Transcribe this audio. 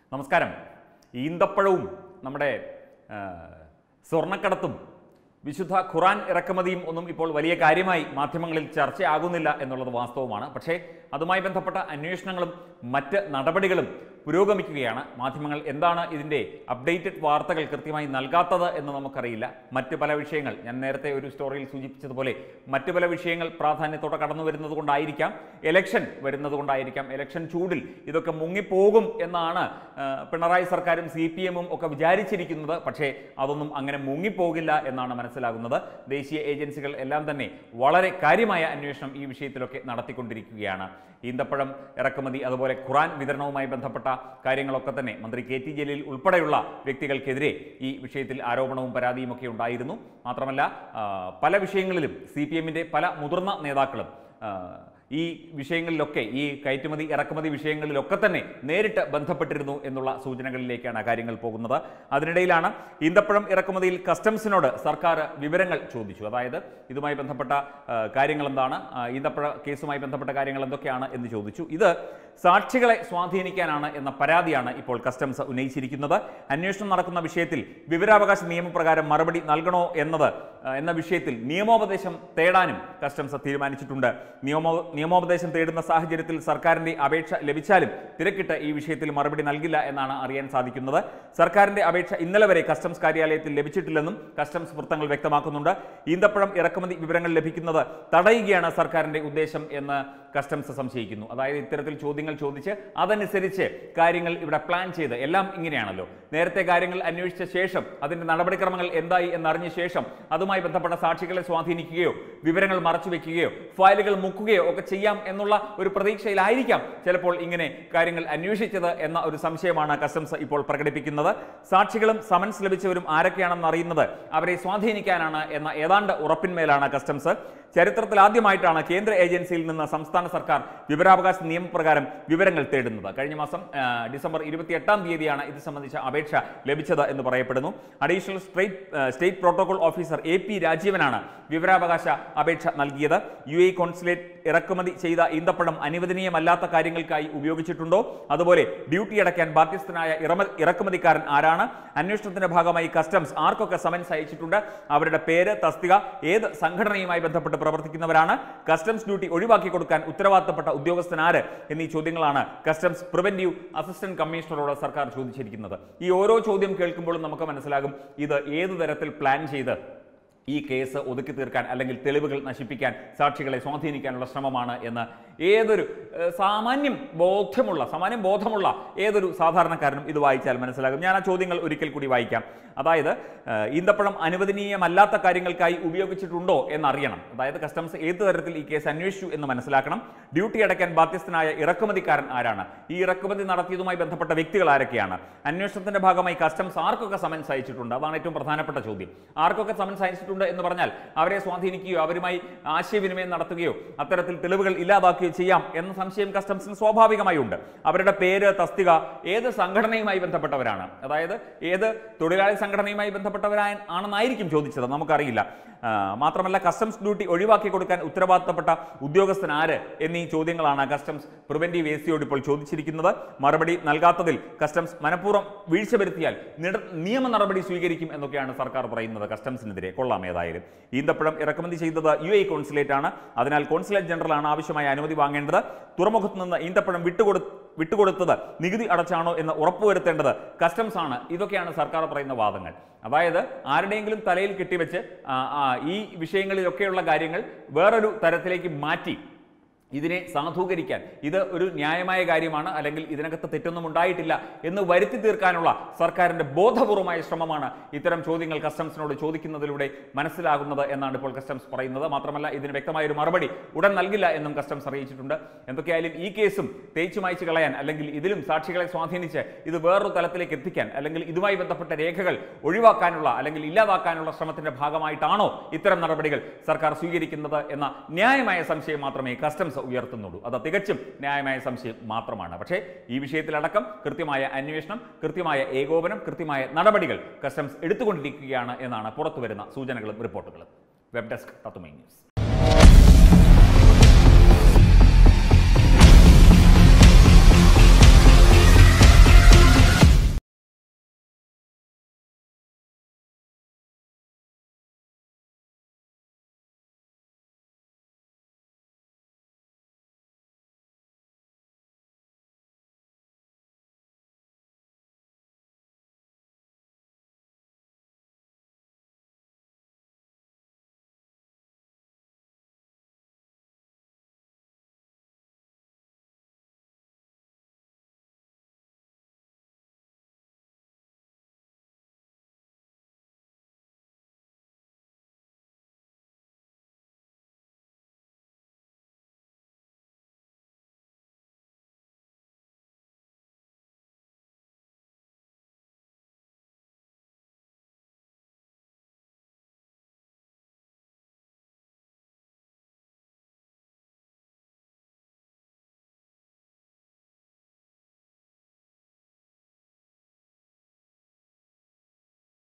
നമസ്കാരം ഈന്തപ്പഴവും നമ്മുടെ ആ, സ്വർണ്ണക്കടത്തും വിശുദ്ധ ഖുറാൻ ഇറക്കുമതിയും ഒന്നും ഇപ്പോൾ വലിയ കാര്യമായി മാധ്യമങ്ങളിൽ ചർച്ചയാകുന്നില്ല എന്നുള്ളത് വാസ്തവമാണ് പക്ഷേ അതുമായി ബന്ധപ്പെട്ട അന്വേഷണങ്ങളും മറ്റ് നടപടികളും പുരോഗമിക്കുകയാണ് മാധ്യമങ്ങൾ എന്താണ് ഇതിൻ്റെ അപ്ഡേറ്റഡ് വാർത്തകൾ കൃത്യമായി നൽകാത്തത് എന്ന് നമുക്കറിയില്ല മറ്റ് പല വിഷയങ്ങൾ ഞാൻ നേരത്തെ ഒരു സ്റ്റോറിയിൽ സൂചിപ്പിച്ചതുപോലെ മറ്റ് പല വിഷയങ്ങൾ പ്രാധാന്യത്തോടെ കടന്നു വരുന്നത് കൊണ്ടായിരിക്കാം എലക്ഷൻ വരുന്നത് കൊണ്ടായിരിക്കാം എലക്ഷൻ ചൂടിൽ ഇതൊക്കെ മുങ്ങിപ്പോകും എന്നാണ് ആ, പിണറായി സർക്കാരും സി പി എമ്മും ഒക്കെ വിചാരിച്ചിരിക്കുന്നത് പക്ഷേ അതൊന്നും അങ്ങനെ മുങ്ങിപ്പോകില്ല എന്നാണ് മനസ്സിലാകുന്നത് ദേശീയ ഏജൻസികൾ എല്ലാം തന്നെ വളരെ കാര്യമായ അന്വേഷണം ഈ വിഷയത്തിലൊക്കെ നടത്തിക്കൊണ്ടിരിക്കുകയാണ് ഈന്തപ്പഴം ഇറക്കുമതി അതുപോലെ ഖുറാൻ വിതരണവുമായി ബന്ധപ്പെട്ട കാര്യങ്ങളൊക്കെ തന്നെ മന്ത്രി കെ ടി ജലീൽ ഉൾപ്പെടെയുള്ള വ്യക്തികൾക്കെതിരെ ഈ വിഷയത്തിൽ ആരോപണവും പരാതിയും ഒക്കെ ഉണ്ടായിരുന്നു മാത്രമല്ല ആ, പല വിഷയങ്ങളിലും സി പി എമ്മിൻ്റെ പല മുതിർന്ന നേതാക്കളും ആ, ഈ വിഷയങ്ങളിലൊക്കെ ഈ കയറ്റുമതി ഇറക്കുമതി വിഷയങ്ങളിലൊക്കെ തന്നെ നേരിട്ട് ബന്ധപ്പെട്ടിരുന്നു എന്നുള്ള സൂചനകളിലേക്കാണ് കാര്യങ്ങൾ പോകുന്നത് അതിനിടയിലാണ് ഈന്തപ്പഴം ഇറക്കുമതിയിൽ കസ്റ്റംസിനോട് സർക്കാർ വിവരങ്ങൾ ചോദിച്ചു അതായത് ഇതുമായി ബന്ധപ്പെട്ട ആ, കാര്യങ്ങൾ എന്താണ് ആ, ഈന്തപ്പഴ കേസുമായി ബന്ധപ്പെട്ട കാര്യങ്ങൾ എന്തൊക്കെയാണ് എന്ന് ചോദിച്ചു ഇത് സാക്ഷികളെ സ്വാധീനിക്കാനാണ് എന്ന പരാതിയാണ് ഇപ്പോൾ കസ്റ്റംസ് ഉന്നയിച്ചിരിക്കുന്നത് അന്വേഷണം നടക്കുന്ന വിഷയത്തിൽ വിവരാവകാശ നിയമപ്രകാരം മറുപടി നൽകണോ എന്നത് ആ, എന്ന വിഷയത്തിൽ നിയമോപദേശം തേടാനും കസ്റ്റംസ് തീരുമാനിച്ചിട്ടുണ്ട് നിയമോ നിയമോപദേശം തേടുന്ന സാഹചര്യത്തിൽ സർക്കാരിന്റെ അപേക്ഷ ലഭിച്ചാലും തിരക്കിട്ട് ഈ വിഷയത്തിൽ മറുപടി നൽകില്ല എന്നാണ് അറിയാൻ സാധിക്കുന്നത് സർക്കാരിന്റെ അപേക്ഷ ഇന്നലെ വരെ കസ്റ്റംസ് കാര്യാലയത്തിൽ ലഭിച്ചിട്ടില്ലെന്നും കസ്റ്റംസ് വൃത്തങ്ങൾ വ്യക്തമാക്കുന്നുണ്ട് ഈന്തപ്പഴം ഇറക്കുമതി വിവരങ്ങൾ ലഭിക്കുന്നത് തടയുകയാണ് സർക്കാരിന്റെ ഉദ്ദേശം എന്ന് കസ്റ്റംസ് സംശയിക്കുന്നു അതായത് ഇത്തരത്തിൽ ചോദ്യങ്ങൾ ചോദിച്ച് അതനുസരിച്ച് കാര്യങ്ങൾ ഇവിടെ പ്ലാൻ ചെയ്ത് എല്ലാം ഇങ്ങനെയാണല്ലോ നേരത്തെ കാര്യങ്ങൾ അന്വേഷിച്ച ശേഷം അതിന്റെ നടപടിക്രമങ്ങൾ എന്തായി എന്നറിഞ്ഞ ശേഷം അതുമായി ബന്ധപ്പെട്ട സാക്ഷികളെ സ്വാധീനിക്കുകയോ വിവരങ്ങൾ മറച്ചുവെക്കുകയോ ഫയലുകൾ മുക്കുകയോ ഒക്കെ ചെയ്യാം എന്നുള്ള ഒരു പ്രതീക്ഷയിലായിരിക്കാം ചിലപ്പോൾ ഇങ്ങനെ കാര്യങ്ങൾ അന്വേഷിച്ചത് എന്ന ഒരു സംശയമാണ് കസ്റ്റംസ് ഇപ്പോൾ പ്രകടിപ്പിക്കുന്നത് സാക്ഷികളും സമൻസ് ലഭിച്ചവരും ആരൊക്കെയാണെന്ന് അറിയുന്നത് അവരെ സ്വാധീനിക്കാനാണ് എന്ന ഏതാണ്ട് ഉറപ്പിന്മേലാണ് കസ്റ്റംസ് ചരിത്രത്തിൽ ആദ്യമായിട്ടാണ് കേന്ദ്ര ഏജൻസിയിൽ നിന്ന് സംസ്ഥാന സർക്കാർ വിവരാവകാശ നിയമപ്രകാരം വിവരങ്ങൾ തേടുന്നത് കഴിഞ്ഞ മാസം ആ, ഡിസംബർ ഇരുപത്തി എട്ടാം തീയതിയാണ് ഇത് സംബന്ധിച്ച അപേക്ഷ ലഭിച്ചത് എന്ന് പറയപ്പെടുന്നു അഡീഷണൽ സ്റ്റേറ്റ് ആ, state protocol officer A P രാജീവനാണ് വിവരാവകാശ അപേക്ഷ നൽകിയത് യു എ കോൺസുലേറ്റ് ഇറക്കുമതി ചെയ്ത ഈന്തപ്പഴം അനുവദനീയമല്ലാത്ത കാര്യങ്ങൾക്കായി ഉപയോഗിച്ചിട്ടുണ്ടോ അതുപോലെ ഡ്യൂട്ടി അടയ്ക്കാൻ ബാധ്യസ്ഥനായ ഇറമ ഇറക്കുമതിക്കാരൻ ആരാണ് അന്വേഷണത്തിന്റെ ഭാഗമായി കസ്റ്റംസ് ആർക്കൊക്കെ സമൻസ് അയച്ചിട്ടുണ്ട് അവരുടെ പേര് തസ്തിക ഏത് സംഘടനയുമായി ബന്ധപ്പെട്ട് പ്രവർത്തിക്കുന്നവരാണ് കസ്റ്റംസ് ഡ്യൂട്ടി ഒഴിവാക്കി കൊടുക്കാൻ ഉത്തരവാദിത്തപ്പെട്ട ഉദ്യോഗസ്ഥൻ ആര് എന്നീ ചോദ്യങ്ങളാണ് കസ്റ്റംസ് പ്രിവന്റീവ് അസിസ്റ്റന്റ് കമ്മീഷണറോട് സർക്കാർ ചോദിച്ചിരിക്കുന്നത് ഈ ഓരോ ചോദ്യം കേൾക്കുമ്പോഴും നമുക്ക് മനസ്സിലാകും ഇത് ഏത് തരത്തിൽ പ്ലാൻ ചെയ്ത് ഈ കേസ് ഒതുക്കി തീർക്കാൻ അല്ലെങ്കിൽ തെളിവുകൾ നശിപ്പിക്കാൻ സാക്ഷികളെ സ്വാധീനിക്കാനുള്ള ശ്രമമാണ് എന്ന് ഏതൊരു ഏഹ്, സാമാന്യം ബോധ്യമുള്ള സാമാന്യം ബോധമുള്ള ഏതൊരു സാധാരണക്കാരനും ഇത് വായിച്ചാൽ മനസ്സിലാകും ഞാൻ ആ ചോദ്യങ്ങൾ ഒരിക്കൽ കൂടി വായിക്കാം അതായത് ഏഹ്, ഈന്തപ്പഴം അനുവദനീയമല്ലാത്ത കാര്യങ്ങൾക്കായി ഉപയോഗിച്ചിട്ടുണ്ടോ എന്നറിയണം അതായത് കസ്റ്റംസ് ഏത് തരത്തിൽ ഈ കേസ് അന്വേഷിച്ചു എന്ന് മനസ്സിലാക്കണം ഡ്യൂട്ടി അടയ്ക്കാൻ ബാധ്യസ്ഥനായ ഇറക്കുമതിക്കാരൻ ആരാണ് ഈ ഇറക്കുമതി നടത്തിയതുമായി ബന്ധപ്പെട്ട വ്യക്തികൾ ആരൊക്കെയാണ് അന്വേഷണത്തിന്റെ ഭാഗമായി കസ്റ്റംസ് ആർക്കൊക്കെ സമൻസ് അയച്ചിട്ടുണ്ട് അതാണ് ഏറ്റവും പ്രധാനപ്പെട്ട ചോദ്യം ആർക്കൊക്കെ സമൻസ് അയച്ചിട്ടുണ്ട് എന്ന് പറഞ്ഞാൽ അവരെ സ്വാധീനിക്കുകയോ അവരുമായി ആശയവിനിമയം നടത്തുകയോ അത്തരത്തിൽ തെളിവുകൾ ഇല്ലാതാക്കുകയോ ചെയ്യാം എന്ന സംശയം കസ്റ്റംസിന് സ്വാഭാവികമായി ഉണ്ട് അവരുടെ പേര് തസ്തിക ഏത് സംഘടനയുമായി ബന്ധപ്പെട്ടവരാണ് അതായത് ഏത് തൊഴിലാളി സംഘടനയുമായി ബന്ധപ്പെട്ടവരായ ആണെന്നായിരിക്കും ചോദിച്ചത് നമുക്കറിയില്ല ആ, മാത്രമല്ല കസ്റ്റംസ് ഡ്യൂട്ടി ഒഴിവാക്കി കൊടുക്കാൻ ഉത്തരവാദിത്തപ്പെട്ട ഉദ്യോഗസ്ഥൻ ആര് എന്നീ ചോദ്യങ്ങളാണ് കസ്റ്റംസ് പ്രിവന്റീവ് എ സിയോട് ഇപ്പോൾ ചോദിച്ചിരിക്കുന്നത് മറുപടി നൽകാത്തതിൽ കസ്റ്റംസ് മനഃപൂർവ്വം വീഴ്ച വരുത്തിയാൽ നിട- നിയമ നടപടി സ്വീകരിക്കും എന്നൊക്കെയാണ് സർക്കാർ പറയുന്നത് കസ്റ്റംസിനെതിരെ കൊള്ളാം ഏതായാലും ഈന്തപ്പഴം ഇറക്കുമതി ചെയ്തത് യു എ കോൺസുലേറ്റ് ആണ് അതിനാൽ കോൺസുലേറ്റ് ജനറലാണ് ആവശ്യമായ അനുമതി വാങ്ങേണ്ടത് തുറമുഖത്ത് നിന്ന് ഈന്തപ്പഴം വിട്ടുകൊടു വിട്ടുകൊടുത്തത് നികുതി അടച്ചാണോ എന്ന് ഉറപ്പുവരുത്തേണ്ടത് കസ്റ്റംസ് ആണ് ഇതൊക്കെയാണ് സർക്കാർ പറയുന്ന വാദങ്ങൾ അതായത് ആരുടെയെങ്കിലും തലയിൽ കെട്ടിവെച്ച് ആ, ആ, ഈ വിഷയങ്ങളിലൊക്കെയുള്ള കാര്യങ്ങൾ വേറൊരു തരത്തിലേക്ക് മാറ്റി ഇതിനെ സാധൂകരിക്കാൻ ഇത് ഒരു ന്യായമായ കാര്യമാണ് അല്ലെങ്കിൽ ഇതിനകത്ത് തെറ്റൊന്നും ഉണ്ടായിട്ടില്ല എന്ന് വരുത്തി തീർക്കാനുള്ള സർക്കാരിന്റെ ബോധപൂർവമായ ശ്രമമാണ് ഇത്തരം ചോദ്യങ്ങൾ കസ്റ്റംസിനോട് ചോദിക്കുന്നതിലൂടെ മനസ്സിലാകുന്നത് എന്നാണ് ഇപ്പോൾ കസ്റ്റംസ് പറയുന്നത് മാത്രമല്ല ഇതിന് വ്യക്തമായ ഒരു മറുപടി ഉടൻ നൽകില്ല എന്നും കസ്റ്റംസ് അറിയിച്ചിട്ടുണ്ട് എന്തൊക്കെയായാലും ഈ കേസും തേച്ചു മായ്ച്ചു കളയാൻ അല്ലെങ്കിൽ ഇതിലും സാക്ഷികളെ സ്വാധീനിച്ച് ഇത് വേറൊരു തലത്തിലേക്ക് എത്തിക്കാൻ അല്ലെങ്കിൽ ഇതുമായി ബന്ധപ്പെട്ട രേഖകൾ ഒഴിവാക്കാനുള്ള അല്ലെങ്കിൽ ഇല്ലാതാക്കാനുള്ള ശ്രമത്തിന്റെ ഭാഗമായിട്ടാണോ ഇത്തരം നടപടികൾ സർക്കാർ സ്വീകരിക്കുന്നത് എന്ന ന്യായമായ സംശയം മാത്രമേ കസ്റ്റംസ് ഉയർത്തുന്നുള്ളൂ അത് തികച്ചും ന്യായമായ സംശയം മാത്രമാണ് പക്ഷേ ഈ വിഷയത്തിലടക്കം കൃത്യമായ അന്വേഷണം കൃത്യമായ ഏകോപനം കൃത്യമായ നടപടികൾ കസ്റ്റംസ് എടുത്തുകൊണ്ടിരിക്കുകയാണ് എന്നാണ് പുറത്തുവരുന്ന സൂചനകളും റിപ്പോർട്ടുകളും വെബ് ഡെസ്ക് തത്തുമൈ ന്യൂസ്